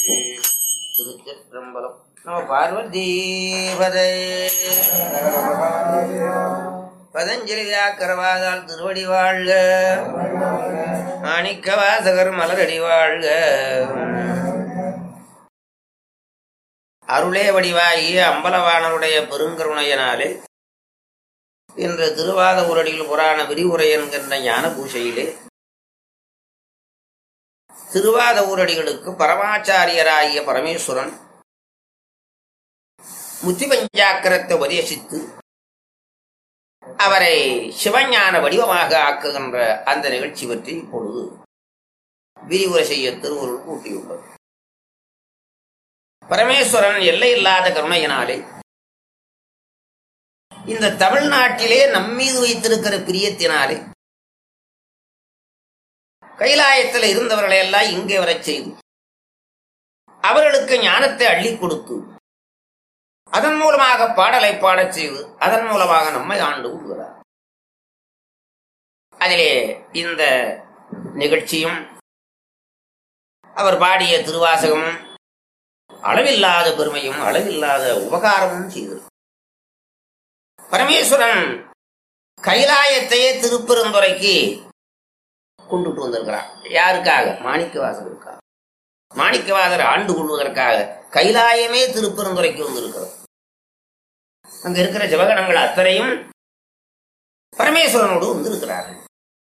திருச்சிற்றம்பலம் நம பார்வதீபதே பதஞ்சலி வியாக்கரவாதால் திருவடி வாழ்க மாணிக்க வாசகர் மலரடி வாழ்க அருளே வடிவாகிய அம்பலவாணருடைய பெருங்கருணையனாலே இன்று திருவாத உரடியில் புராண விரிவுரை என்கின்ற ஞான பூசையிலே திருவாத ஊரடிகளுக்கு பரமாச்சாரியராகிய பரமேஸ்வரன் முத்திபஞ்சாக்கரத்தை உபதேசித்து அவரை சிவஞான வடிவமாக ஆக்குகின்ற அந்த நிகழ்ச்சி பற்றி இப்பொழுது விரிவுரை செய்ய திருவுருள் கூட்டியுள்ளது பரமேஸ்வரன் எல்லையில்லாத கருணையினாலே இந்த தமிழ்நாட்டிலே நம்மீது வைத்திருக்கிற பிரியத்தினாலே கைலாயத்தில் இருந்தவர்களை எல்லாம் இங்கே வரச் செய்து அவர்களுக்கு ஞானத்தை அள்ளி கொடுத்து அதன் மூலமாக பாடலை பாடச் செய்து அதன் மூலமாக நம்மை ஆண்டு கொள்கிறார் அதிலே இந்த நிகழ்ச்சியும் அவர் பாடிய திருவாசகமும் அளவில்லாத பெருமையும் அளவில்லாத உபகாரமும் செய்தது பரமேஸ்வரன் கைலாயத்தையே திருப்பெருந்துறைக்கு கொண்டுட்டு வந்திருக்கிறார் யாருக்காக மாணிக்கவாசகருக்காக மாணிக்கவாசர் ஆண்டு கொள்வதற்காக கைலாயமே திருப்பெருந்துறைக்கு வந்திருக்கிறது அங்க இருக்கிற சிவகணங்கள் அத்தனையும் பரமேஸ்வரனோடு வந்திருக்கிறார்கள்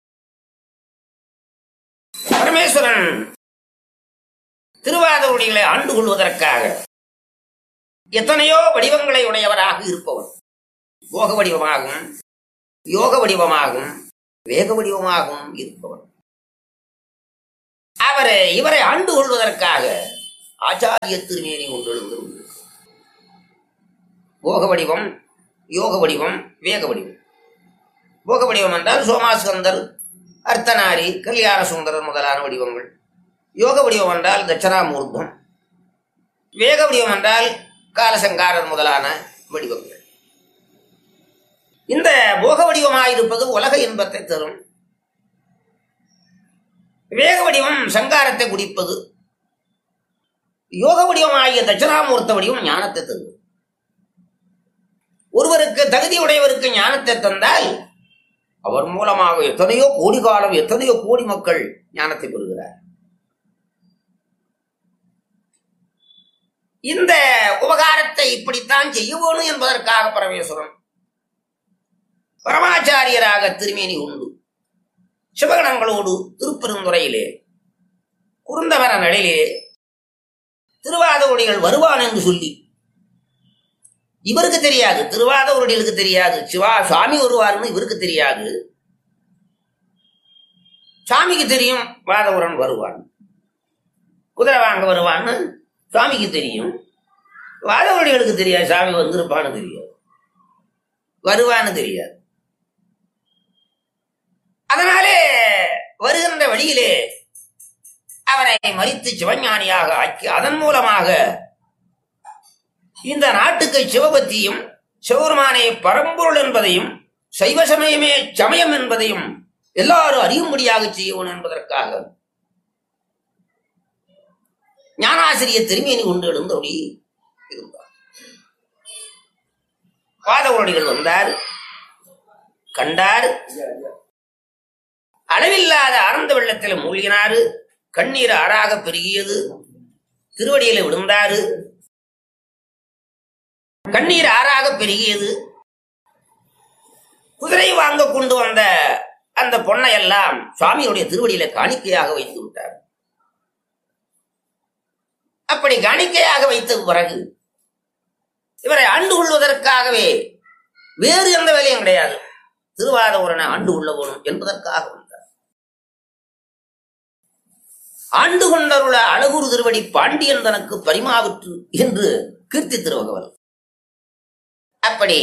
பரமேஸ்வரன் திருவாதவடிகளை ஆண்டு கொள்வதற்காக எத்தனையோ வடிவங்களை உடையவராக இருப்பவர் போக வடிவமாகும் யோக வடிவமாகும் வேக வடிவமாகவும் இருப்பவர் அவரை இவரை ஆண்டு கொள்வதற்காக ஆச்சாரிய திருமேனி கொண்டெழுந்து போக வடிவம் யோக வடிவம் வேக வடிவம் போக வடிவம் என்றால் சோமாஸ்கந்தர் அர்த்தநாரி கல்யாண சுந்தரர் முதலான வடிவங்கள் யோக வடிவம் என்றால் தட்சணாமூர்த்தம் வேக வடிவம் என்றால் காலசங்காரர் முதலான வடிவங்கள் இந்த போக வடிவமாயிருப்பது உலக இன்பத்தை தரும் வேக வடிவம் சங்காரத்தை குடிப்பது யோக வடிவமாகிய தட்சிணாமூர்த்த வடிவம் ஞானத்தை தரும் ஒருவருக்கு தகுதி உடையவருக்கு ஞானத்தை தந்தால் அவர் மூலமாக எத்தனையோ கோடி காலம் எத்தனையோ கோடி மக்கள் ஞானத்தை பெறுகிறார் இந்த உபகாரத்தை இப்படித்தான் செய்ய வேணும் என்பதற்காக பரமேஸ்வரன் பரமாச்சாரியராக திருமேனி உண்டு சிவகணங்களோடு திருப்பெருந்துறையிலே குறுந்தவர நடையிலே திருவாதவடிகள் வருவான் என்று சொல்லி இவருக்கு தெரியாது திருவாதவடிகளுக்கு தெரியாது சிவா சுவாமி வருவார்னு இவருக்கு தெரியாது சாமிக்கு தெரியும் வாதவரன் வருவான் குதிரை வாங்க வருவான்னு சுவாமிக்கு தெரியும் வாதவடிகளுக்கு தெரியாது சாமி வந்திருப்பான்னு தெரியாது வருவான்னு தெரியாது அதனாலே வருகின்ற வழியிலே அவனை மறித்து சிவஞானியாக ஆக்கி அதன் மூலமாக இந்த நாட்டுக்கு சிவபக்தியும் சிவபெருமானே பரம்பொருள் என்பதையும் சைவ சமயமே சமயம் என்பதையும் எல்லாரும் அறியும்படியாக செய்யணும் என்பதற்காக ஞானாசிரிய திருமேனி கொண்டு எழுந்தபடி இருந்தார் பாதவடிகள் வந்தார் கண்டார் அளவில்லாத ஆனந்த வெள்ளத்தில் மூழ்கினாரு கண்ணீர் ஆறாக பெருகியது திருவடியில விழுந்தாரு கண்ணீர் ஆறாக பெருகியது குதிரை வாங்க கொண்டு வந்த அந்த பொண்ணை எல்லாம் சுவாமியுடைய திருவடியில காணிக்கையாக வைத்து விட்டார் அப்படி காணிக்கையாக வைத்த பிறகு இவரை ஆண்டு கொள்வதற்காகவே வேறு எந்த வேலையும் கிடையாது திருவாத உரனை ஆண்டு கொள்ள வேணும் என்பதற்காக வந்தார் ஆண்டு கொண்டருள அழகுரு திருவடி பாண்டியன் தனக்கு பரிமாவிற்று என்று கீர்த்தி திருவகவல் அப்படி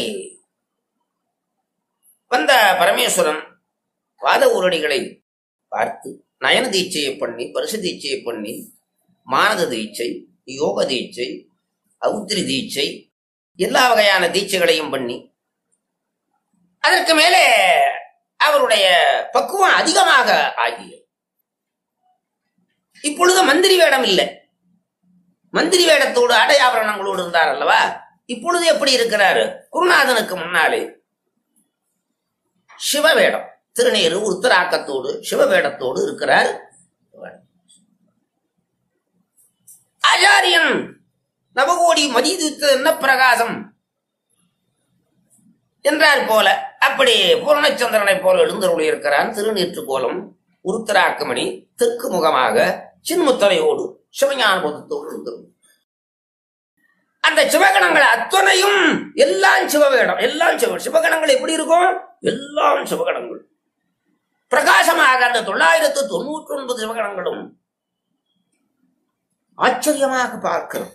வந்த பரமேஸ்வரன் பாத ஊரடிகளை பார்த்து நயன தீட்சையை பண்ணி பரிசு தீட்சையை பண்ணி மானத தீட்சை யோக தீட்சை அவுத்திரி தீட்சை எல்லா வகையான தீட்சைகளையும் பண்ணி அதற்கு மேலே அவருடைய பக்குவம் அதிகமாக ஆகியது இப்பொழுது மந்திரி வேடம் இல்லை மந்திரி வேடத்தோடு ஆடையாபரணங்களோடு இருந்தார் அல்லவா இப்பொழுது எப்படி இருக்கிறாரு குருநாதனுக்கு முன்னாலே சிவவேடம் திருநீரு உத்தராக்கத்தோடு சிவவேடத்தோடு இருக்கிறார் ஆச்சாரியன் நவகோடி மதிதித்த என்ன பிரகாசம் என்றார் போல அப்படி பூர்ணச்சந்திரனை போல எழுந்தருளி இருக்கிறான் திருநீற்று கோலம் உருத்தராக்கமணி தெற்கு முகமாக சின்முத்தனையோடு சிவஞான பொதத்தோடு எழுந்தருள் அந்த சிவகணங்கள் அத்தனையும் எல்லாம் சிவவேடம் எல்லாம் சிவ சிவகணங்கள் எப்படி இருக்கும் எல்லாம் சிவகணங்கள் பிரகாசமாக அந்த தொள்ளாயிரத்து தொண்ணூற்றி ஒன்பது சிவகணங்களும் ஆச்சரியமாக பார்க்கிறது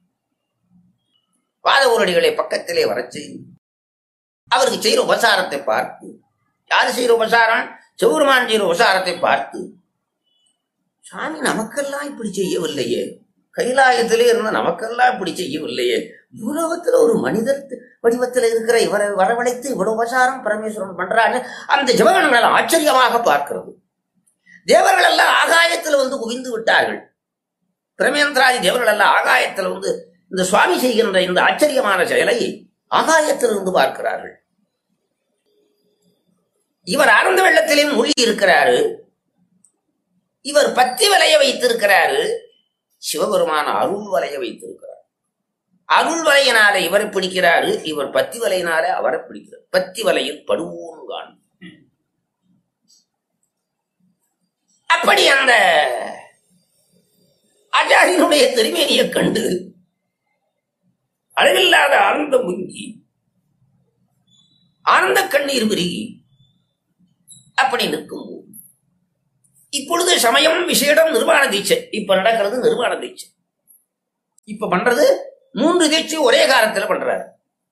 பாதவூரடிகளை பக்கத்திலே வரச் செய்து அவருக்கு செய்கிற உபசாரத்தை பார்த்து யாரு செய்கிற உபசாரம் சிவருமான் செய்கிற உபசாரத்தை பார்த்து சாமி நமக்கெல்லாம் இப்படி செய்யவில்லையே கைலாயத்திலே இருந்து நமக்கெல்லாம் இப்படி செய்யவில்லையே பூலோகத்துல ஒரு மனிதர் வடிவத்தில் இருக்கிற இவரை வரவழைத்து இவ்வளவு உபசாரம் பரமேஸ்வரன் பண்றான்னு அந்த சிவகணங்கள் ஆச்சரியமாக பார்க்கிறது தேவர்கள் எல்லாம் ஆகாயத்தில் வந்து குவிந்து விட்டார்கள் பிரமேந்திராதி தேவர்கள் எல்லாம் ஆகாயத்தில் வந்து இந்த சுவாமி செய்கின்ற இந்த ஆச்சரியமான செயலை ஆகாயத்திலிருந்து பார்க்கிறார்கள் இவர் ஆனந்த வெள்ளத்திலே மூழ்கி இருக்கிறாரு இவர் பத்தி வலைய வைத்திருக்கிறாரு சிவபெருமான அருள் வலைய வைத்திருக்கிறார் அருள் வலையினால இவரை பிடிக்கிறாரு இவர் பத்தி வலையினால அவரை பிடிக்கிறார் பத்தி வலையில் படுவோம் காணும் அப்படி அந்த ஆச்சாரியனுடைய திருமேனியை கண்டு அளவில்லாத ஆனந்த முங்கி ஆனந்த கண்ணீர் விருகி அப்படி நிற்கும் இப்பொழுது சமயம் விசேடம் நிர்வாண தீட்சை இப்ப நடக்கிறது நிர்வாண தீட்சை இப்ப பண்றது மூன்று தீட்சை ஒரே காலத்துல பண்றாரு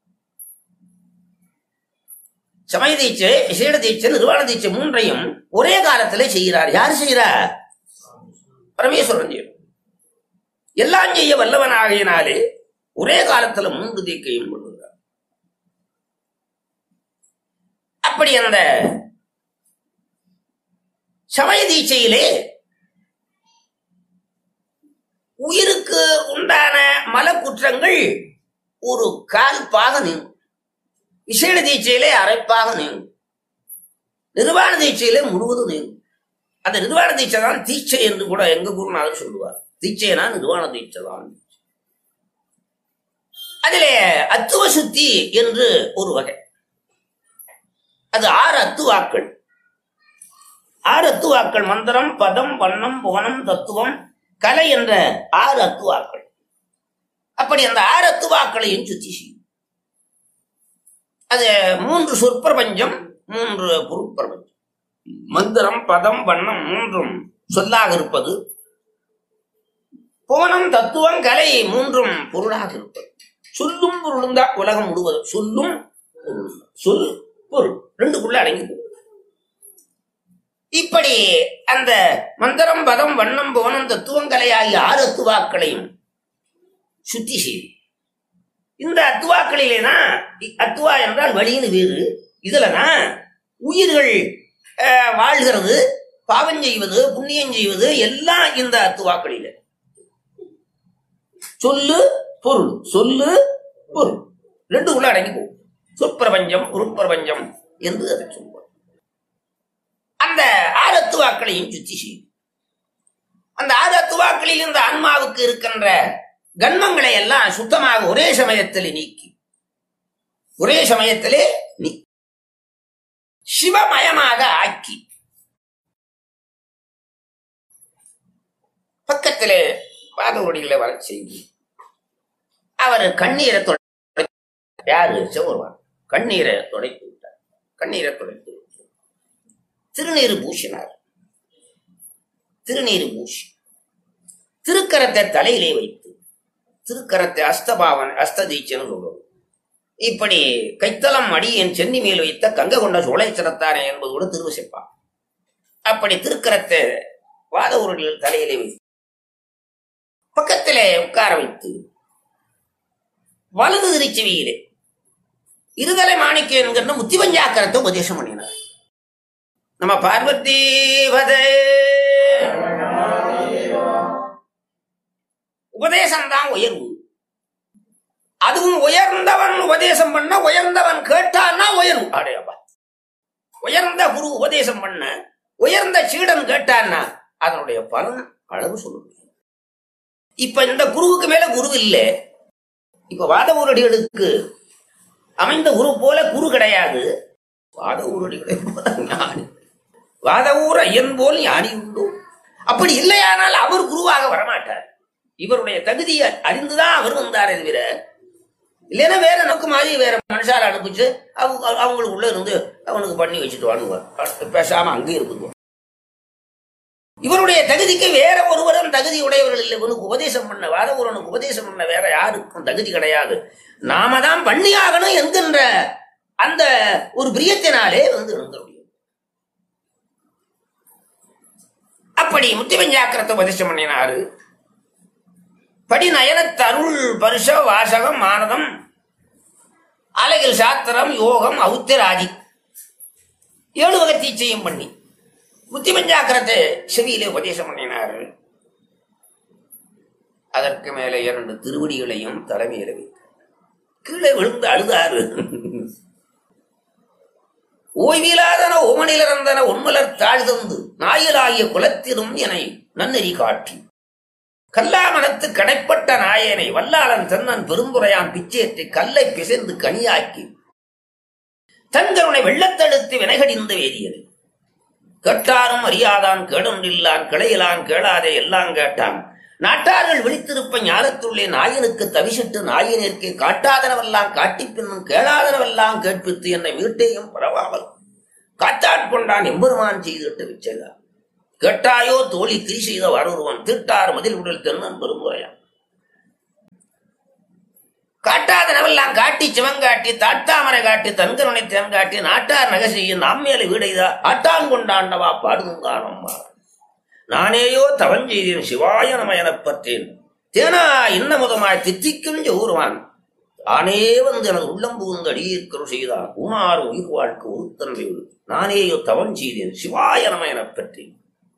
சமய தீட்சை விசேட தீட்சை நிர்வாண தீட்சை மூன்றையும் ஒரே காலத்துல செய்கிறார் யார் செய்கிறார் பரமேஸ்வரன் செய்கிறார் எல்லாம் செய்ய வல்லவன் ஆகையினாலே ஒரே காலத்துல மூன்று தீக்கையும் கொள்ளுகிறார் அப்படி அந்த சமய தீட்சையிலே உயிருக்கு உண்டான மலக்குற்றங்கள் ஒரு கால் பாக நீங்கும் விசேட தீட்சையிலே அரைப்பாக நீங்கும் நிர்வாண தீட்சையிலே முழுவதும் நீங்கும் அந்த நிர்வாண தீட்சை தான் தீட்சை என்று கூட எங்க குருநாதர் சொல்லுவார் தீட்சைனா நிர்வாண தீட்சை தான் அதிலே அத்துவ சுத்தி என்று ஒரு வகை அது ஆறு அத்துவாக்கள் ஆறு அத்துவாக்கள் மந்திரம் பதம் வண்ணம் புவனம் தத்துவம் கலை என்ற ஆறு அத்துவாக்கள் அப்படி அந்த ஆறு அத்துவாக்களையும் சுத்தி செய்யும் அது மூன்று சொற்பிரபஞ்சம் மூன்று பொருட்பிரபஞ்சம் மந்திரம் பதம் வண்ணம் மூன்றும் சொல்லாக இருப்பது புவனம் தத்துவம் கலை மூன்றும் பொருளாக இருப்பது சொல்லும் பொருளும் தான் உலகம் முழுவதும் சொல்லும் பொருளும் தான். சொல் பொருள் ரெண்டுக்குள்ள அடங்கி போகும். இப்படி அந்த மந்திரம் பதம் வண்ணம் புவனம் தத்துவங்களை ஆகிய ஆறு அத்துவாக்களையும் சுத்தி செய்யும் இந்த அத்துவாக்களிலே தான் இ- அத்துவா என்றால் வழின்னு வேறு இதுல தான் உயிர்கள் அஹ், வாழ்கிறது பாவம் செய்வது புண்ணியம் செய்வது எல்லாம் இந்த அத்துவாக்களிலே சொல்லு பொருள் சொல்லு பொருள் ரெண்டு உள்ள அடங்கி போகும் சொற்பிரபஞ்சம் உருப்பிரபஞ்சம் என்று அதை சொல்வார் அந்த ஆறு அத்துவாக்களையும் சுத்தி செய்யும் அந்த ஆறு அத்துவாக்களில் இந்த ஆன்மாவுக்கு இருக்கின்ற கன்மங்களை எல்லாம் சுத்தமாக ஒரே சமயத்தில் நீக்கி ஒரே சமயத்திலே நீ சிவமயமாக ஆக்கி பக்கத்திலே பாதவடிகளை வர செய்து அவர் கண்ணீரை தொடை யாரு சிவருவான் கண்ணீரை துடைத்து விட்டார் கண்ணீரை துடைத்து விட்டார் திருநீறு பூசினார் திருநீறு பூசி திருக்கரத்தை தலையிலே வைத்து திருக்கரத்தை அஸ்தபாவன் அஸ்ததீச்சன்னு சொல்றது இப்படி கைத்தலம் அடி என் சென்னி மேல் வைத்த கங்க கொண்ட சோழைச்சரத்தானே என்பதோடு திருவசிப்பான் அப்படி திருக்கரத்தை வாத உருளில் தலையிலே வைத்து பக்கத்திலே உட்கார வைத்து வலது திருச்செவியிலே இருதலை மாணிக்க என்கிற முத்திபஞ்சாக்கரத்தை உபதேசம் பண்ணினார் நம்ம பார்வதி பதே உபதேசம்தான் உயர்வு அதுவும் உயர்ந்தவன் உபதேசம் பண்ண உயர்ந்தவன் கேட்டான்னா உயர்வு அடையப்பா உயர்ந்த குரு உபதேசம் பண்ண உயர்ந்த சீடன் கேட்டான்னா அதனுடைய பலன் அளவு சொல்ல முடியும் இப்ப இந்த குருவுக்கு மேல குரு இல்லை இப்ப வாத ஊரடிகளுக்கு அமைந்த குரு போல குரு கிடையாது வாத ஊரடிகளை போல ஞானி வாத ஊர் ஐயன் போல் ஞானி உண்டு அப்படி இல்லையானால் அவர் குருவாக வரமாட்டார் இவருடைய தகுதியை அறிந்துதான் அவர் வந்தாரே தவிர இல்லைன்னா வேற நோக்கமாதி வேற மனுஷார அனுப்பிச்சு அவங்க அவங்களுக்குள்ள இருந்து அவனுக்கு பண்ணி வச்சுட்டு வாங்குவார் பேசாம அங்கேயே இருக்குங்க இவருடைய தகுதிக்கு வேற ஒருவரும் தகுதி உடையவர்கள் இல்லை இவனுக்கு உபதேசம் பண்ண வாதவூரனுக்கு உபதேசம் பண்ண வேற யாருக்கும் தகுதி கிடையாது நாம தான் பண்ணியாகணும் என்கின்ற அந்த ஒரு பிரியத்தினாலே வந்து இருந்த முடியும் அப்படி முத்திவஞ்சாக்கிரத்தை உபதேசம் பண்ணினாரு படி நயனத்து அருள் பருஷ வாசகம் மானதம் அலகில் சாத்திரம் யோகம் அவுத்திராதி ஏழு வகை தீச்சையும் பண்ணி புத்தி பஞ்சாக்கிரத்தை செவியிலே உபதேசம் பண்ணினார் அதற்கு மேலே இரண்டு திருவடிகளையும் தலைமையில வைத்தார் கீழே விழுந்து அழுதாரு ஓய்விலாதன ஓமனிலிருந்தன உண்மலர் தாழ்தந்து நாயலாகிய குலத்திலும் என நன்னெறி காட்டி கல்லாமணத்து கடைப்பட்ட நாயனை வல்லாளன் தென்னன் பெருந்துரையான் பிச்சேற்றி கல்லை பிசைந்து கனியாக்கி தங்கருனை வெள்ளத்தெடுத்து வினைகடிந்து வேதியது கேட்டாரும் அறியாதான் கேடொன்றில்லான் கிளையிலான் கேளாதே எல்லாம் கேட்டான் நாட்டார்கள் விழித்திருப்ப ஞானத்துள்ளே நாயனுக்கு தவிசிட்டு நாயனிற்கே காட்டாதனவெல்லாம் காட்டிப் பின்னும் கேளாதனவெல்லாம் கேட்பித்து என்னை வீட்டையும் பரவாமல் காத்தாட்கொண்டான் எம்பெருமான் செய்துவிட்டு விச்செய்தார் கேட்டாயோ தோழி கிரி செய்த வரொருவன் திட்டார் மதில் உடல் தென்னன் பெருமுறையான் காட்டாதனவெல்லாம் காட்டி சிவங்காட்டி தாட்டாமரை காட்டி தன்கருணை தேன்காட்டி நாட்டார் நகை செய்ய நாம் மேல வீடைதா ஆட்டான் கொண்டாண்டவா பாடுங்கானம்மா நானேயோ தவஞ்செய்தேன் சிவாய நம எனப் பற்றேன் தேனா இன்னமுதமாய் தித்திக்கும் ஜோருவான் தானே வந்து எனது உள்ளம் புகுந்து அடியேற்கரு செய்தார் ஊனார் உயிர் வாழ்க்கை ஒருத்தன்மை நானேயோ தவம் செய்தேன் சிவாய நம எனப் பெற்றேன்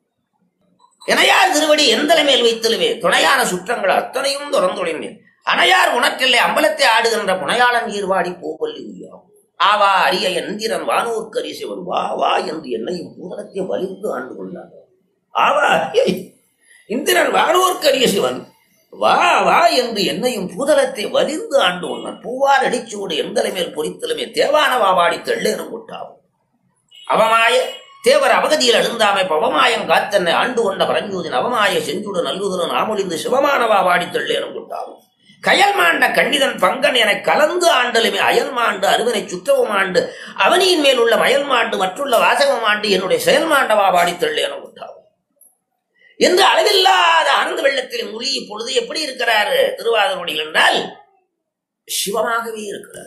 எனையார் திருவடி எந்தலை மேல் வைத்தலுமே துணையான சுற்றங்கள் அத்தனையும் தொடர்ந்துடைந்தேன் அணையார் உணற்றில்லை அம்பலத்தை ஆடுகின்ற புனையாளன் ஈர்வாடி போவல்லி உய்யாம் ஆவா அரிய எந்திரன் வானூர் கரிசிவன் வா வா என்று என்னையும் பூதலத்தை வலிந்து ஆண்டு கொண்டார் ஆவா அரிய இந்திரன் வானூர் கரிய சிவன் வா வா என்று என்னையும் பூதலத்தை வலிந்து ஆண்டு கொண்டான் பூவார் அடிச்சூடு எந்தலை மேல் பொறித்தலுமே தேவான வாவாடி தெள்ளேனும் கொட்டாவும் அவமாய தேவர் அவகதியில் அழுந்தாமை பவமாயம் காத்தன்னை ஆண்டு கொண்ட பரஞ்சூதின் அவமாய செஞ்சுடு நல்லுதலும் நாமொழிந்து சிவமானவா வாடி தெள்ளேனும் கொட்டாவும் கயல் மாண்ட கண்ணிதன் பங்கன் என கலந்து ஆண்டலுமே அயல் மாண்டு அருவனை சுற்றவும் ஆண்டு அவனியின் மேல் உள்ள மயல் மாண்டு மற்றுள்ள வாசகம் ஆண்டு என்னுடைய செயல் மாண்டவா பாடி தள்ளேன உண்டாகும் என்று அளவில்லாத ஆனந்த வெள்ளத்தில் முழி பொழுது எப்படி இருக்கிறாரு திருவாதிரமுடியில் என்றால் சிவமாகவே இருக்கிறார்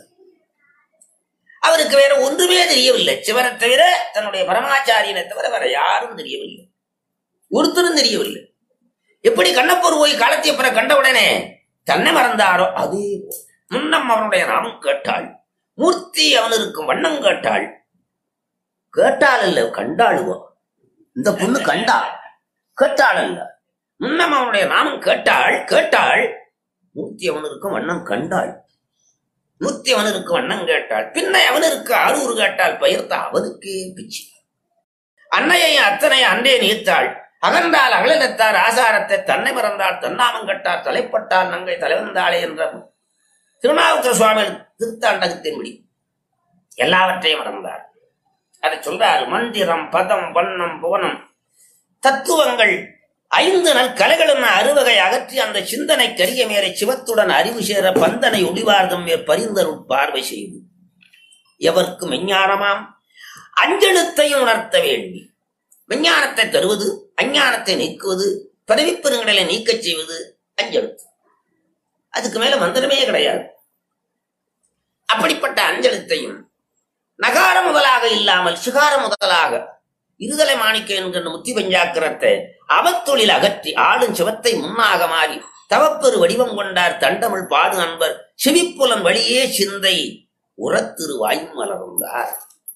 அவருக்கு வேற ஒன்றுமே தெரியவில்லை சிவனை தவிர தன்னுடைய பரமாச்சாரியனை தவிர வேற யாரும் தெரியவில்லை ஒருத்தரும் தெரியவில்லை எப்படி கண்ணப்பூர் போய் காலத்தியப்பரை கண்டவுடனே தன்னை மறந்தாரோ அதே போல் முன்னம் அவனுடைய நாமம் கேட்டாள் மூர்த்தி அவன் இருக்கும் வண்ணம் கேட்டாள் கேட்டாள் அல்ல கண்டாளுவோ இந்த பொண்ணு கண்டாள் கேட்டாள் அல்ல முன்னம் அவனுடைய நாமம் கேட்டாள் கேட்டாள் மூர்த்தி அவன் இருக்கும் வண்ணம் கண்டாள் மூர்த்தி அவன் இருக்கும் வண்ணம் கேட்டாள் பின்ன அவனிற்கு அரூர் கேட்டாள் பெயர்த்த அவனுக்கே பிச்சு அன்னையையும் அத்தனை அன்றே நீத்தாள் அகன்றால் அகலினத்தார் ஆசாரத்தை தன்னை மறந்தாள் தன்னாமம் கட்டார் தலைப்பட்டால் நங்கை தலைவந்தாளே என்ற திருநாவுக்கர சுவாமி திருத்தாண்டகத்தின்படி எல்லாவற்றையும் மறந்தார் அதை சொல்றார் மந்திரம் பதம் வண்ணம் புவனம் தத்துவங்கள் ஐந்து நல் கலைகளும் அறுவகை அகற்றி அந்த சிந்தனை கரிய மேலே சிவத்துடன் அறிவு சேர பந்தனை ஒளிவார்தம் மேற் பரிந்தருள் பார்வை செய்து எவர்க்கும் விஞ்ஞானமாம் அஞ்செழுத்தையும் உணர்த்த வேண்டி விஞ்ஞானத்தை தருவது அஞ்ஞானத்தை நீக்குவது பிறவிப் பெருங்கடலை நீக்கச் செய்வது அஞ்செழுத்து அதுக்கு மேல மந்திரமே கிடையாது அப்படிப்பட்ட அஞ்செழுத்தையும் நகார முதலாக இல்லாமல் சிகார முதலாக இருதலை மாணிக்க என்கின்ற முத்தி பஞ்சாக்கிரத்தை அவத்தொழில் அகற்றி ஆடும் சிவத்தை முன்னாக மாறி தவப்பெரு வடிவம் கொண்டார் தண்டமிழ் பாடு அன்பர் சிவிப்புலன் வழியே சிந்தை உரத்திரு வாயும் மலர்ந்தார்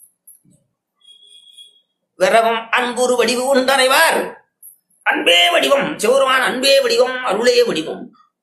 விரவம் அன்புரு வடிவு உண்டனைவார் அன்பே வடிவம் சிவருமான் அன்பே வடிவம் அருளே வடிவம்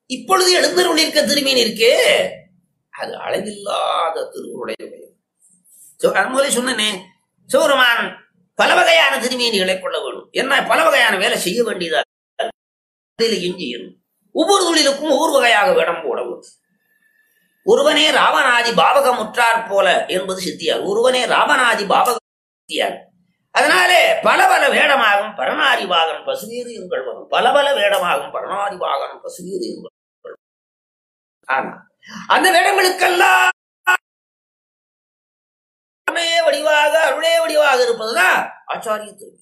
இப்பொழுது எழுந்தருளிருக்க திருமீன் இருக்கே அது அளவில்லாத திருவுடைய முதலே சொன்னனே சிவருமான் பல வகையான திருமீனிகளை கொள்ள வேண்டும் என்ன பல வகையான வேலை செய்ய வேண்டியதா செய்யணும் ஒவ்வொரு தொழிலுக்கும் ஒவ்வொரு வகையாக வேடம் போட வேண்டும் ஒருவனே ராவணாதி பாவகமுற்றார் போல என்பது சித்தியார் ஒருவனே ராவணாதி பாவக சித்தியார் அதனாலே பல பல வேடமாகும் பரணாரிவாகன் பசுவீறு எங்கள் வரும் பல பல வேடமாகும் பரணாரிவாகன் பசுவீறு எங்கள் வரும். ஆனா அந்த வேடங்களுக்கெல்லாம் அருளே வடிவாக அருளே வடிவாக இருப்பதுதான் ஆச்சாரிய திருவி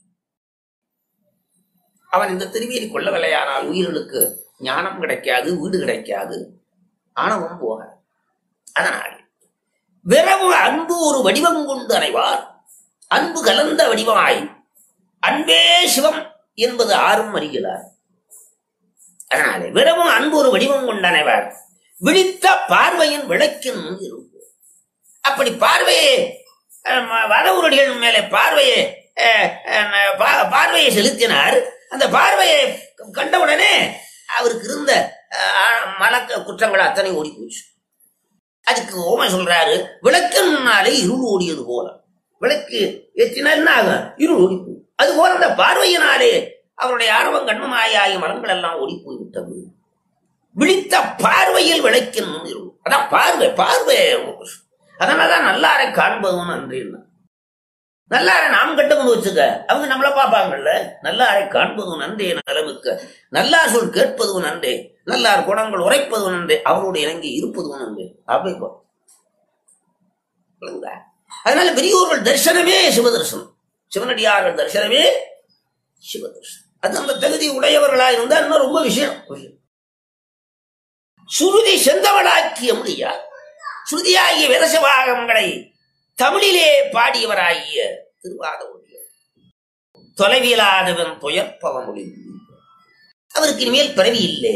அவன் இந்த திருவியை கொள்ளவில்லையானால் உயிர்களுக்கு ஞானம் கிடைக்காது வீடு கிடைக்காது ஆணவம் போகாது அதனால் விரவு அன்பு ஒரு வடிவம் கொண்டு அனைவார் அன்பு கலந்த வடிவமாய் அன்பே சிவம் என்பது ஆறும் அறிகிறார் அதனாலே விரவும் அன்பு ஒரு வடிவம் கொண்டனைவர் விழித்த பார்வையின் விளக்கின் முன் இருக்கும் அப்படி பார்வையை வடவுரடிகள் மேலே பார்வையை அஹ், அஹ், பா- பார்வையை செலுத்தினார் அந்த பார்வையை கண்டவுடனே அவருக்கு இருந்த அஹ், மலக்க குற்றங்கள் அத்தனை ஓடி போச்சு அதுக்கு ஓமை சொல்றாரு விளக்கின் முன்னாலே இருள் ஓடியது போல விளக்கு ஏற்றினா என்ன ஆகும் இருள் ஓடி போகும் அது போல அந்த பார்வையினாலே அவருடைய ஆர்வம் கண்மமாயாகி மரங்கள் எல்லாம் ஓடி போய் விட்டது விழித்த பார்வையில் விளக்கின் முன் இருள் அதான் பார்வை பார்வை ரொம்ப கஷ்டம். அதனாலதான் நல்லாரை காண்பவன் அன்றேன் நல்லாரை நாம் கட்டவங்க வச்சுக்க அவங்க நம்மள பார்ப்பாங்கல்ல நல்லாரை காண்பதும் நன்றே நலமுக்க நல்லார் சொல் கேட்பதும் நன்றே நல்லார் குணங்கள் உரைப்பதும் நன்றே அவரோடு இணங்கி இருப்பதும் நன்றே அப்படி போ. விளங்குதா? அதனால பெரியோர்கள் தரிசனமே சிவதர்சனம் சிவனடியார்கள் தரிசனமே சிவதர்சனம் அது அந்த தகுதி உடையவர்களா இருந்தா இன்னும் ரொம்ப விஷயம் விஷயம். சுருதி செந்தவளாக்கிய முடியாது ஸ்ருதியாகிய விரசவாகங்களை தமிழிலே பாடியவராகிய திருவாத ஒழியர் தொலைவியலாதவன் துயர்ப்பவ மொழிந்து அவருக்கு இனிமேல் பிறவி இல்லை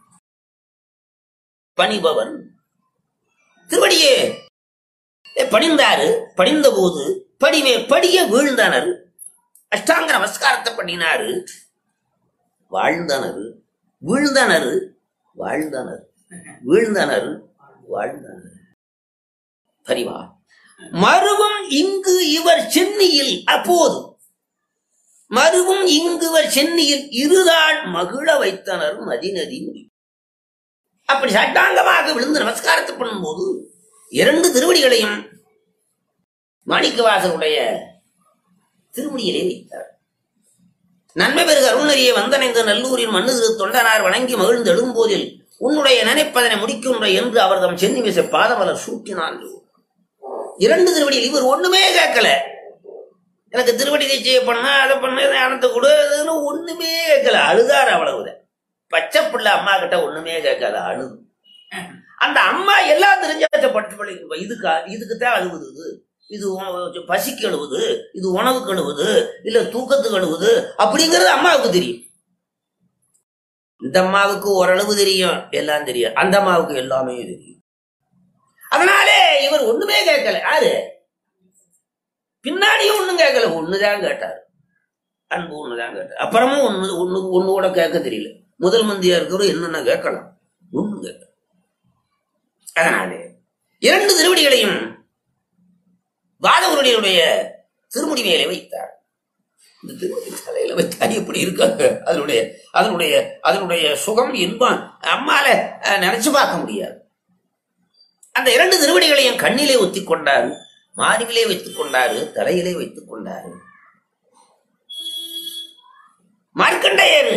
பணிபவன் திருவடியே பணிந்தாரு பணிந்த போது படிமே படிய வீழ்ந்தனர் அஷ்டாங்க நமஸ்காரத்தை பண்ணினாரு வாழ்ந்தனர் வீழ்ந்தனர் வாழ்ந்தனர் வீழ்ந்தனர் வாழ்ந்தனர் பரிவா மறுவும் இங்கு இவர் சென்னியில் அப்போது மறுவும் இங்கு இவர் சென்னியில் இருதாள் மகிழ வைத்தனர் மதிநதி முடி அப்படி சட்டாங்கமாக விழுந்து நமஸ்காரத்தை பண்ணும்போது இரண்டு திருவடிகளையும் மாணிக்கவாசருடைய திருமுடியிலே வைத்தார் நன்மை பெருக அருணறிய வந்தனைந்த நல்லூரின் மண்ணு திரு தொண்டனார் வணங்கி மகிழ்ந்து எழும்போதில் உன்னுடைய நினைப்பதனை முடிக்கின்ற என்று அவர் தம் சென்னி விசை பாதமலர் சூட்டினான் இரண்டு திருவடியில் இவர் ஒண்ணுமே கேட்கல எனக்கு திருவடி நிச்சய பண்ண அதை பண்ண ஞானத்தை கொடு அதுன்னு ஒண்ணுமே கேட்கல அழுதார் அவ்வளவுதான் பச்சை பிள்ளை அம்மா கிட்ட ஒண்ணுமே கேட்காத அழுது அந்த அம்மா எல்லாம் தெரிஞ்ச பட்டு பிள்ளைக்கு இதுக்கா இதுக்குத்தான் அழுகுது இது. இது உ- பசிக்கு அழுவுது இது உணவுக்கு அழுவுது இல்ல தூக்கத்துக்கு அழுவுது அப்படிங்கிறது அம்மாவுக்கு தெரியும் இந்த அம்மாவுக்கு ஓரளவு தெரியும் எல்லாம் தெரியும் அந்த அம்மாவுக்கு எல்லாமே தெரியும் அதனாலே இவர் ஒண்ணுமே கேட்கல யாரு பின்னாடியும் ஒண்ணும் கேட்கல ஒண்ணுதான் கேட்டார் அன்பு ஒண்ணுதான் கேட்டார் அப்புறமும் ஒண்ணு ஒண்ணு ஒண்ணு கூட கேட்க தெரியல முதல் மந்தியா இருக்கிறவர் என்னென்ன கேட்கலாம் ஒண்ணும் கேட்கல அதனாலே இரண்டு திருவடிகளையும் வாதவருடைய திருமுடி மேலே வைத்தார் இந்த திருமுடி தலையில வைத்தார் எப்படி இருக்காங்க அதனுடைய அதனுடைய அதனுடைய சுகம் இன்பம் அம்மால அஹ், நினைச்சு பார்க்க முடியாது அந்த இரண்டு திருவடிகளையும் கண்ணிலே ஒத்திக் கொண்டாரு மார்பிலே வைத்துக் கொண்டாரு தலையிலே வைத்துக் கொண்டாரு மார்க்கண்டேயர்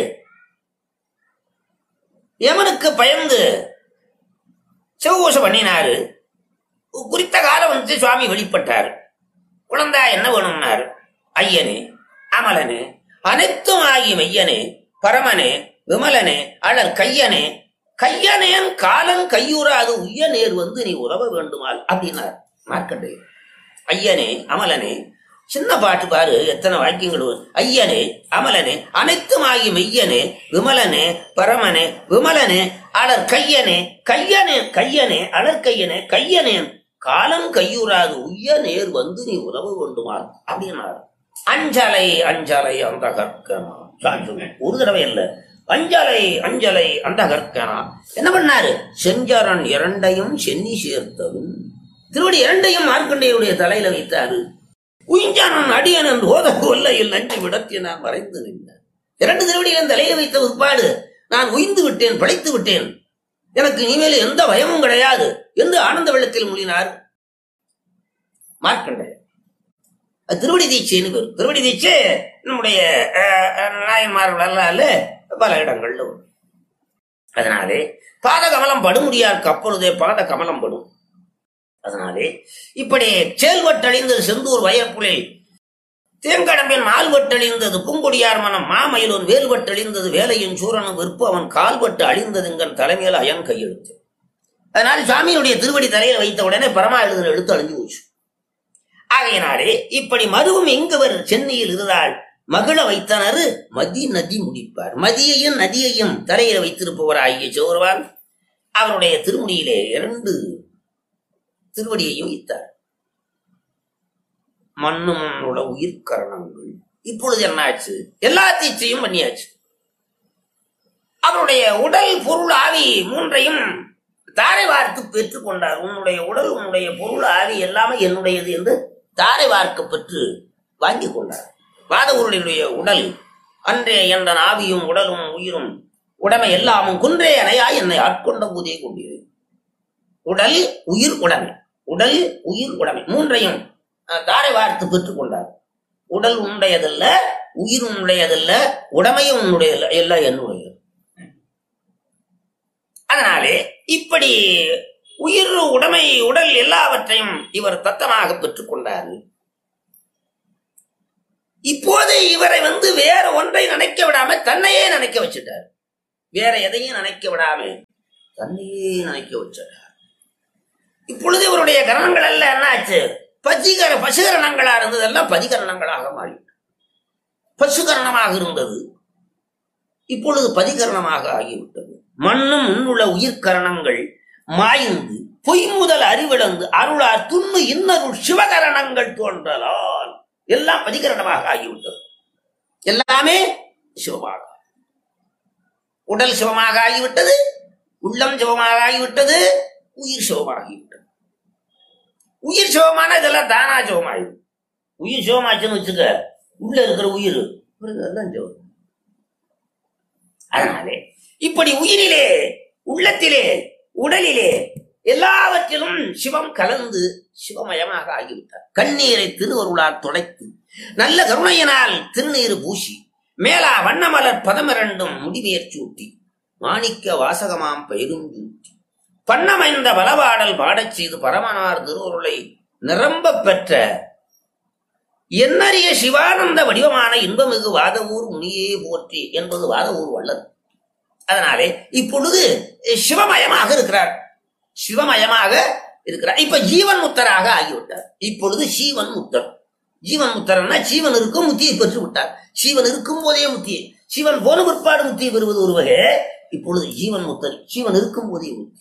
யமனுக்கு பயந்து சிவகோஷம் பண்ணினாரு குறித்த காலம் வந்து சுவாமி வெளிப்பட்டார் குழந்தா என்ன வேணும்னாரு ஐயனே அமலனே அனைத்தும் ஆகி மையனே பரமனே விமலனே அழற் கையனே கையனேன் காலன் கையுறாது உய்ய நேர் வந்து நீ உறவ வேண்டுமால் அப்படின்னார் மார்க்கண்டேயர் ஐயனே அமலனே சின்ன பாட்டு பாரு எத்தனை வாக்கியங்கள் வரும். ஐயனே அமலனே அனைத்துமாகி மெய்யனே விமலனே பரமனே விமலனே அலர் கையனே கையனே கையனே அலர் கையனே கையனேன் காலம் கையுறாது உய்ய நேர் வந்து நீ உதவ வேண்டுமா அப்படின்னாரு அஞ்சலை அஞ்சலை அந்த கற்கமா சாமி சொல்லுங்க. ஒரு தடவை இல்ல அஞ்சலை அஞ்சலை அந்த கற்கனா என்ன பண்ணாரு செஞ்சரன் இரண்டையும் சென்னி சேர்த்ததும் திருவடி இரண்டையும் மார்க்கண்டையுடைய தலையில வைத்தாரு உயிஞ்சானன் அடியன் என்று ஓத கொல்லையில் நஞ்சு விடத்தில் நான் மறைந்து நின்றேன் இரண்டு திருவடிகளின் தலையில வைத்த உட்பாடு நான் உயிந்து விட்டேன் படைத்து விட்டேன் எனக்கு இனிமேல் எந்த பயமும் கிடையாது என்று ஆனந்த வெள்ளத்தில் மொழினார் மார்க்கண்டேயர் அது திருவடி தீட்சைன்னு பேர் திருவடி தீட்சை நம்முடைய அஹ், அஹ், நாயன்மார் வரலாறுல பல இடங்கள்ல உண்டு. அதனாலே பாத கமலம் படுமுடியார் அப்பொழுதே பாத கமலம் படும் அதனாலே இப்படி செயல்பட்டழிந்தது செந்தூர் வயற்புலை தேங்கடம்பின் மால்வட்டழிந்தது பூங்கொடியார் மனம் மாமயிலூர் வேல்வட்டழிந்தது வேலையின் சூரனும் விற்பு அவன் கால்பட்டு அழிந்தது எங்கன் தலைமையில் அயன் கையெழுத்து அதனால் சுவாமியினுடைய திருவடி தலையில வைத்த உடனே பரமா எழுதுகிற எழுத்து அழிஞ்சு போச்சு ஆகையினாலே இப்படி மருவும் எங்குவர் சென்னையில் இருந்தால் மகிழ வைத்தனர் மதி நதி முடிப்பார் மதியையும் நதியையும் தலையில வைத்திருப்பவர் ஆகிய சோர்வான் அவருடைய திருமுடியிலே இரண்டு திருவடியையும் வைத்தார் மண்ணும் உள்ள உயிர்கரணங்கள் இப்பொழுது என்னாச்சு எல்லா தீட்சையும் பண்ணியாச்சு அவருடைய உடல் பொருள் ஆவி மூன்றையும் தாரை வார்த்து பெற்றுக் கொண்டார் உன்னுடைய உடல் உன்னுடைய பொருள் ஆவி எல்லாமே என்னுடையது என்று தாரை வார்க்க பெற்று வாங்கி கொண்டார் வாதவருடைய உடல் அன்றே என்ற ஆவியும் உடலும் உயிரும் உடமை எல்லாமும் குன்றே அணையா என்னை ஆட்கொண்ட போதே கொண்டீர்கள் உடல் உயிர் உடைமை உடல் உயிர் உடைமை மூன்றையும் அஹ், தாரை வார்த்து பெற்றுக் கொண்டார் உடல் உன்னுடையதல்ல உயிர் உன்னுடையதல்ல உடமையும் உன்னுடையதல்ல எல்லாம் என்னுடையது அதனாலே இப்படி உயிர் உடைமை உடல் எல்லாவற்றையும் இவர் தத்தமாக பெற்றுக் கொண்டார் இப்போது இவரை வந்து வேற ஒன்றை நினைக்க விடாம தன்னையே நினைக்க வச்சுட்டார் வேற எதையும் நினைக்க விடாம தன்னையே நினைக்க வச்சிட்டார் இப்பொழுது இவருடைய கரணங்கள் எல்லாம் என்னாச்சு பசிகர பசுகரணங்களா இருந்ததெல்லாம் பதிகரணங்களாக மாறி பசுகரணமாக இருந்தது இப்பொழுது பதிகரணமாக ஆகிவிட்டது மண்ணும் உன்னுள்ள உயிர்கரணங்கள் மாய்ந்து பொய் முதல் அறிவிழந்து அருளார் துண்ணு இன்னருள் சிவகரணங்கள் தோன்றலால் எல்லாம் பதிகரணமாக ஆகிவிட்டது எல்லாமே சிவமாக உடல் சிவமாக ஆகிவிட்டது உள்ளம் சிவமாக ஆகிவிட்டது உயிர் சிவமாகிவிட்டது உயிர் சிவமான இதெல்லாம் தானா சிவமாயிடும் உயிர் சிவமாச்சுன்னு வச்சுக்க உள்ள இருக்கிற உயிர் எல்லாம் சிவம் அதனாலே இப்படி உயிரிலே உள்ளத்திலே உடலிலே எல்லாவற்றிலும் சிவம் கலந்து சிவமயமாக ஆகிவிட்டார் கண்ணீரை திருவருளால் துடைத்து நல்ல கருணையினால் திருநீர் பூசி மேலா வண்ணமலர் பதமிரண்டும் முடிவேற் சூட்டி மாணிக்க வாசகமாம் பெருஞ்சூட்டி பண்ணமைந்த பலபாடல் பாடச் செய்து பரமனார் திருவருளை நிரம்ப பெற்ற எண்ணறிய சிவானந்த வடிவமான இன்பமிகு வாதவூர் முனியே போற்றி என்பது வாதவூர் வள்ளல் அதனாலே இப்பொழுது சிவமயமாக இருக்கிறார் சிவமயமாக இருக்கிறார் இப்ப ஜீவன் முத்தராக ஆகிவிட்டார் இப்பொழுது சீவன் முத்தர் ஜீவன் முத்தரன்னா ஜீவன் இருக்கும் முத்தியை பெற்று விட்டார் சீவன் இருக்கும் போதே முத்தியை சீவன் போன பிற்பாடு முத்தியை பெறுவது ஒரு வகை இப்பொழுது ஜீவன் முத்தர் சீவன் இருக்கும் போதே முத்தி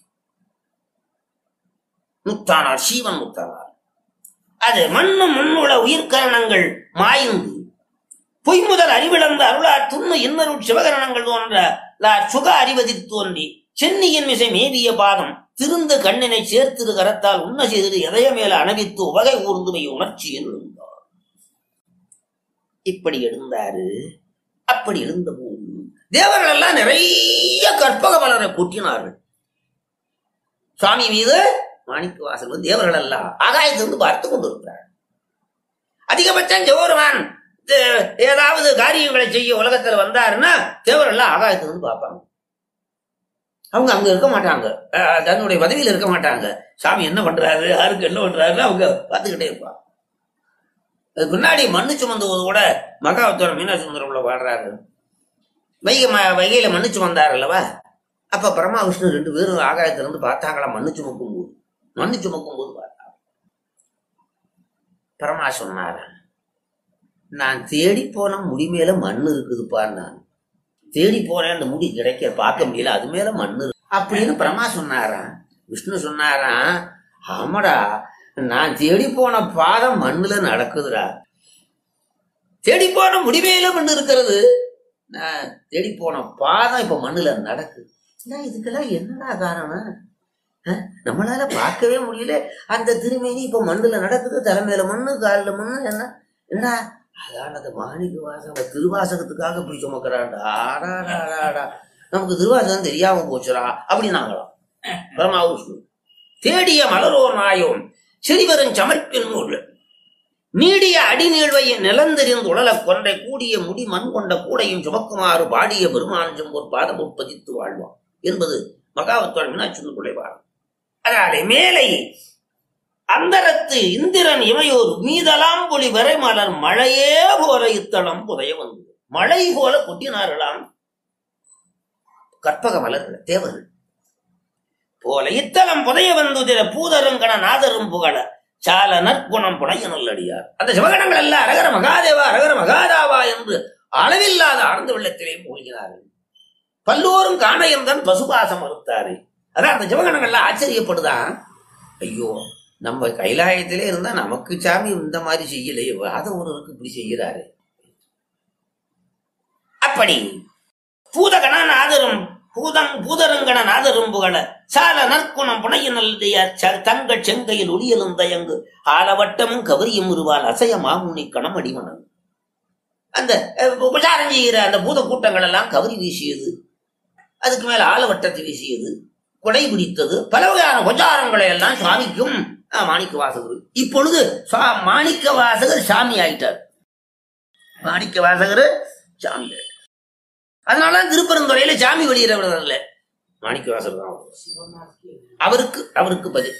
முத்தானார் சீவன் முத்தானார் அது மண்ணும் முன்னுள்ள உயிர்கரணங்கள் மாய்ந்து பொய் முதல் அறிவிழந்த அருளார் துண்ணு இன்னருள் சிவகரணங்கள் தோன்ற லார் சுக அறிவதில் தோன்றி சென்னியின் மிசை மேவிய பாதம் திருந்த கண்ணினை சேர்த்திரு கரத்தால் உண்ண செய்து எதைய மேல அணவித்து உவகை ஊர்ந்துமை உணர்ச்சியில் எழுந்தார் இப்படி எழுந்தாரு அப்படி எழுந்த போது தேவர்கள் எல்லாம் நிறைய கற்பக மலரை கூட்டினார்கள் சுவாமி மீது மாணிக்க வாசல் தேவர்கள் எல்லாம் ஆகாயத்திலிருந்து பார்த்து கொண்டிருக்கிறார் அதிகபட்சம் ஜோருமான் ஏதாவது காரியங்களை செய்ய உலகத்துல வந்தாருன்னா தேவரெல்லாம் ஆகாயத்திலிருந்து பார்ப்பாங்க அவங்க அங்க இருக்க மாட்டாங்க அஹ் தன்னுடைய பதவியில இருக்க மாட்டாங்க சாமி என்ன பண்றாரு யாருக்கு என்ன பண்றாருன்னு அவங்க பார்த்துக்கிட்டே இருப்பாங்க அது பின்னாடி மண்ணு சுமந்தது கூட மகாவத்தோட மீனாசுந்தரம்ல பாடுறாரு வைகை ம வைகையில மண்ணு சுமந்தார் அல்லவா அப்ப பிரம்மா விஷ்ணு ரெண்டு பேரும் ஆகாயத்துல இருந்து பார்த்தாங்களா மண்ணு சுமக்கும் போது மண்ணு சுமக்கும் போது பார்த்தாங்க பிரம்மா சொன்னார நான் தேடி போன முடி மேல மண்ணு இருக்குதுப்பா நான் தேடி போனேன் அந்த முடி கிடைக்க பார்க்க முடியல அது மேல மண்ணு இருக்கு. அப்படின்னு பிரம்மா சொன்னாராம் விஷ்ணு சொன்னாராம் ஆமாடா நான் தேடி போன பாதம் மண்ணுல நடக்குதுடா தேடி போன முடிமையில மண்ணு இருக்கிறது நான் தேடி போன பாதம் இப்ப மண்ணுல நடக்குது என்ன இதுக்கெல்லாம் என்னடா காரணம் அஹ், நம்மளால பார்க்கவே முடியல அந்த திருமேனி இப்ப மண்ணுல நடக்குது தலைமையில மண்ணு காலில் மண்ணு என்ன என்னடா அதான் அந்த மாணிக்க வாசகம் திருவாசகத்துக்காக இப்படி சுமக்கிறான்டா ஆடாடாடாடா நமக்கு திருவாசகம் தெரியாம போச்சுடா அப்படின்னாங்களாம் பிரம்மா விஷ்ணு தேடிய மலரோர் நாயும் சிறிவரும் சமர்ப்பின் நூல் நீடிய அடிநீழ்வை நிலந்தெறிந்து உடல கொன்றை கூடிய முடி மண் கொண்ட கூடையும் சுமக்குமாறு பாடிய பெருமான் செம்போர் பாதம் உட்பதித்து வாழ்வான் என்பது மகாவத்துவன் மீனாட்சி பாடம் அதனாலே மேலை அந்தரத்து இந்திரன் இமையோர் மீதலாம் பொலி வரை மலர் மழையே போல இத்தளம் புதைய வந்து மழை போல கொட்டினார்களாம் கற்பக மலர்கள் தேவர்கள் போல இத்தலம் புதைய வந்துதிர பூதருங்கண நாதரும் புகழ சால நற்குணம் புனைய நல்லடியார் அந்த சிவகணங்கள் எல்லாம் அரகர மகாதேவா அரகர மகாதாவா என்று அளவில்லாத ஆனந்த வெள்ளத்திலே மூழ்கினார்கள் பல்லோரும் காண என்றன் பசுபாசம் மறுத்தாரு அதான் அந்த சிவகணங்கள்லாம் ஆச்சரியப்படுதான் ஐயோ நம்ம கைலாயத்திலே இருந்தா நமக்கு சாமி இந்த மாதிரி செய்யலையே அதை ஒருவருக்கு இப்படி செய்கிறாரு அப்படி பூதகண நாதரும் பூதம் பூதரங்கண நாதரும் புகழ சால நற்குணம் புனைய நல்லதையார் ச- தங்கள் செங்கையில் ஒளியலும் தயங்கு ஆலவட்டமும் கவரியும் உருவால் அசைய மாமுனி கணம் அடிமணன் அந்த அஹ், உபசாரம் செய்கிற அந்த பூத கூட்டங்கள் எல்லாம் கவரி வீசியது அதுக்கு மேல ஆலவட்டத்தை வீசியது கொடை பிடித்தது பல வகையான உபச்சாரங்களை எல்லாம் சுவாமிக்கும் அஹ், மாணிக்க வாசகர் இப்பொழுது சுவா- மாணிக்க வாசகர் சாமி ஆயிட்டார் மாணிக்க வாசகர் சாமி ஆயிட்டார் அதனால திருப்பரந்துறையில சாமி வெளியிடவிடல இல்ல மாணிக்க வாசகர் தான் அவர். அவருக்கு அவருக்கு பதில்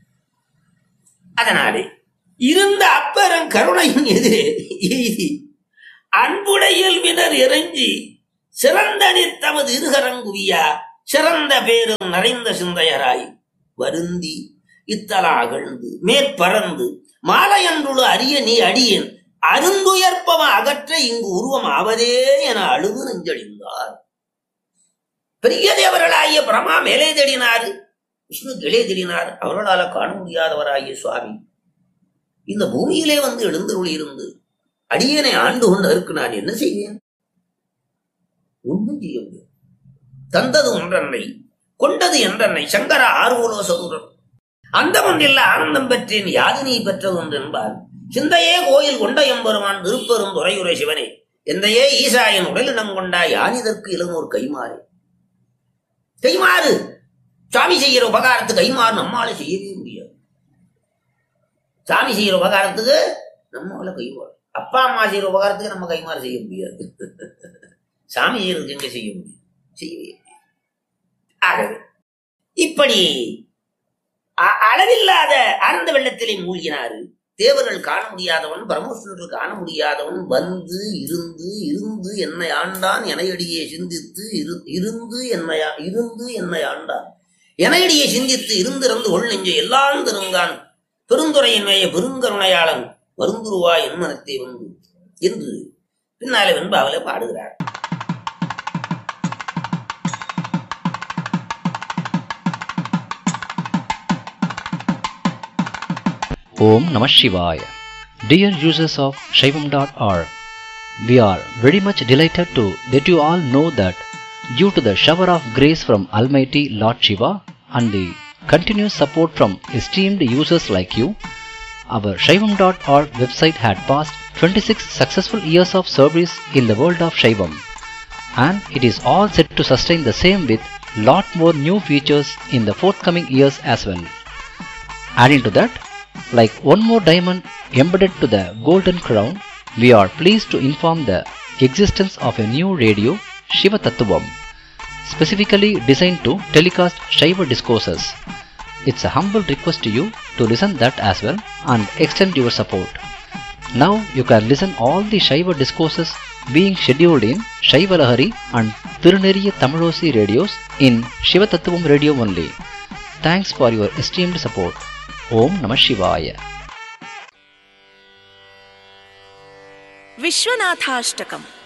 அதனாலே இருந்த அப்பறம் கருணையின் எதிரே எய்தி அன்புடையல்வினர் இறங்கி சிறந்தனித் தமது இருகரங்குவியா சிறந்த பேரும் நிறைந்த சிந்தையராய் வருந்தி இத்தலா அகழ்ந்து மேற்பறந்து மாலையன்றுள்ள அரிய நீ அடியேன் அருந்துயர்ப்பவ அகற்ற இங்கு உருவம் ஆவதே என அழுது நெஞ்சழிந்தார் பெரிய தேவர்களாகிய பிரமா மேலே தேடினார் விஷ்ணு கீழே தேடினார் அவர்களால காண முடியாதவராகிய சுவாமி இந்த பூமியிலே வந்து எழுந்தருளி இருந்து அடியனை ஆண்டு கொண்டு அதற்கு நான் என்ன செய்வேன் ஒன்றும் செய்ய முடியாது தந்தது ஒன்றன்னை கொண்டது என்றன்னை சங்கர ஆர்வலோ சதுரன் அந்த ஒன்றில் ஆனந்தம் பெற்றேன் யாது நீ பெற்றது ஒன்று என்பார் சிந்தையே கோயில் கொண்ட எம்பெருமான் திருப்பெரும் துறையுரை சிவனே எந்தையே ஈசாயன் உடலிடம் கொண்டா யானிதற்கு இளமோர் கைமாறு கைமாறு சாமி செய்கிற உபகாரத்துக்கு கைமாறு நம்மால செய்யவே முடியாது சாமி செய்கிற உபகாரத்துக்கு நம்மால கைமாறு அப்பா அம்மா செய்கிற உபகாரத்துக்கு நம்ம கைமாறு செய்ய முடியாது சாமி செய்யறதுக்கு எங்க செய்ய முடியும் செய்யவே முடியாது. ஆகவே இப்படி அ- அளவில்லாத ஆனந்த வெள்ளத்திலே மூழ்கினாரு தேவர்கள் காண முடியாதவன் பரமேஸ்வரர்கள் காண முடியாதவன் வந்து இருந்து இருந்து என்னை ஆண்டான் எனையடியே சிந்தித்து இரு- இருந்து என்னை ஆ- இருந்து என்னை ஆண்டான் எனையடியே சிந்தித்து இருந்திருந்து ஒள் நெஞ்ச எல்லாம் திருங்கான் பெருந்துரையின் மேய பெருங்கருணையாளன் வருந்துருவா என் மனத்தை வந்து என்று பின்னாலே வெண்பாவில பாடுகிறார் Om Namah Shivaya. Dear users of Shaivam.org, we are very much delighted to let you all know that due to the shower of grace from Almighty Lord Shiva and the continuous support from esteemed users like you, our Shaivam.org website had passed 26 successful years of service in the world of Shaivam and it is all set to sustain the same with lot more new features in the forthcoming years as well. Adding to that, like one more diamond embedded to the golden crown, we are pleased to inform the existence of a new radio, Shiva Tattvam, specifically designed to telecast Shiva discourses. It's a humble request to you to listen that as well and extend your support. Now you can listen all the Shiva discourses being scheduled in Shiva Lahari and Tiruneriya Tamilosi radios in Shiva Tattvam radio only. Thanks for your esteemed support. Om Namah Shivaya. విశ్వనాథాష్టకం